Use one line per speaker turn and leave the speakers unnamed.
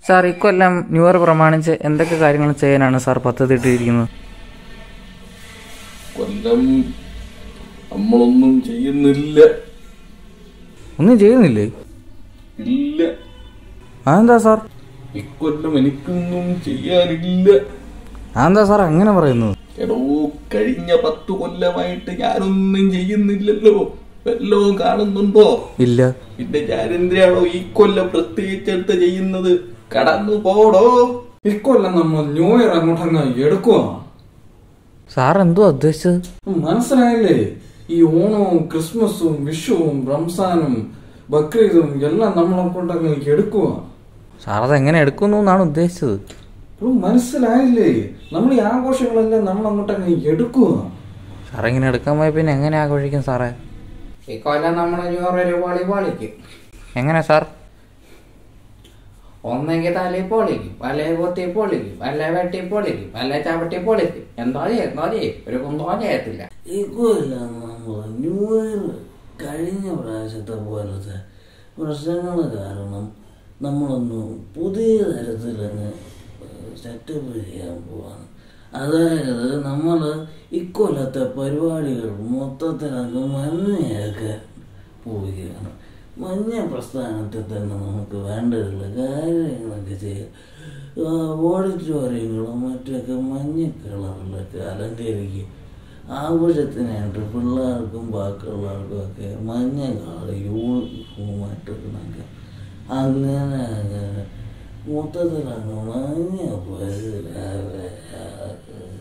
sir ഇക്കൊല്ലം new year പ്രമാണിച്ച് എന്തൊക്കെ കാര്യങ്ങൾ ചെയ്യാനാണ് സാർ പദ്ധതി ഇട്ടിരിക്കുന്നത്
കൊല്ലം നമ്മളൊന്നും ചെയ്യുന്നില്ല
ഒന്നും ചെയ്യുന്നില്ലേ
ഇല്ല
അതെന്താ സാർ
ഇക്കൊല്ലം എനിക്കൊന്നും ചെയ്യാനില്ല
അതെന്താ സാർ അങ്ങനെ പറയുന്നത്
എടോ കഴിഞ്ഞ പത്തു കൊല്ലമായിട്ട് ഞാനൊന്നും ചെയ്യുന്നില്ലല്ലോ വല്ലതും കാണുന്നുണ്ടോ
ഇല്ല
പിന്നെ ഞാൻ എന്തിനാണോ ഈ കൊല്ലം പ്രത്യേകിച്ചെടുത്ത് ചെയ്യുന്നത് കടന്നു പോടോ
ഇക്കൊല്ലം നമ്മൾ ന്യൂ ഇയർ അങ്ങോട്ടങ്ങ് എടുക്കുക
സാർ എന്തോ ഉദ്ദേശിച്ചത്
മനസ്സിലായില്ലേ ഈ ഓണവും ക്രിസ്മസും വിഷുവും റംസാനും ബക്രീദും എല്ലാം നമ്മൾ അങ്ങോട്ടങ്ങ് എടുക്കുക
സാർ അതെങ്ങനെ എടുക്കുന്നു എന്നാണ് ഉദ്ദേശിച്ചത്
ബ്രോ മനസ്സിലായില്ലേ നമ്മൾ ഈ ആഘോഷങ്ങളെല്ലാം നമ്മൾ അങ്ങോട്ടങ്ങ് എടുക്കുക
സാർ ഇങ്ങനെ എടുക്കാൻ പോയ പിന്നെ എങ്ങനെ ആഘോഷിക്കും സാറേ
ഇക്കൊല്ലം നമ്മൾ ഒരു പൊളി പൊളിക്കും
എങ്ങനെ സാർ
ഒന്നെങ്കിൽ തലയിൽ പൊളിക്കും വല്ല കുത്തി പൊളിക്കും വല്ല വെട്ടി പൊളിക്കും വല്ല ചവിട്ടി പൊളിക്കും എന്തോ ചെയ്യും എന്തോ ചെയ്യും ഒരു കുന്തോ ചെയ്യത്തില്ല
ഇക്കൊല്ലം നമ്മൾ ന്യൂ ഇയർ കഴിഞ്ഞ പ്രാവശ്യത്തെ പോലത്തെ പ്രശ്നങ്ങൾ കാരണം നമ്മളൊന്ന് പുതിയ തരത്തിലങ്ങ് സെറ്റപ്പ് ചെയ്യാൻ പോവാണ് അതായത് നമ്മൾ ഇക്കൊല്ലത്തെ പരിപാടികൾ മൊത്തത്തിലങ്ങ് മഞ്ഞയാക്കാൻ പോവുകയാണ് മഞ്ഞ പ്രസ്ഥാനത്തിൽ തന്നെ നമുക്ക് വേണ്ടതുള്ള കാര്യങ്ങളൊക്കെ ചെയ്യാം ആ, ഓഡിറ്റോറിയങ്ങളും മറ്റൊക്കെ മഞ്ഞ കളറിലൊക്കെ അലങ്കരിക്കും ആഘോഷത്തിനായിട്ട് പിള്ളേർക്കും ബാക്കിയുള്ളവർക്കും ഒക്കെ മഞ്ഞ കളർ യൂണിഫോമായിട്ടൊക്കെ നൽകാം അങ്ങനെ അങ്ങനെ മൊത്തത്തിലങ്ങ് മഞ്ഞ പരിപാടി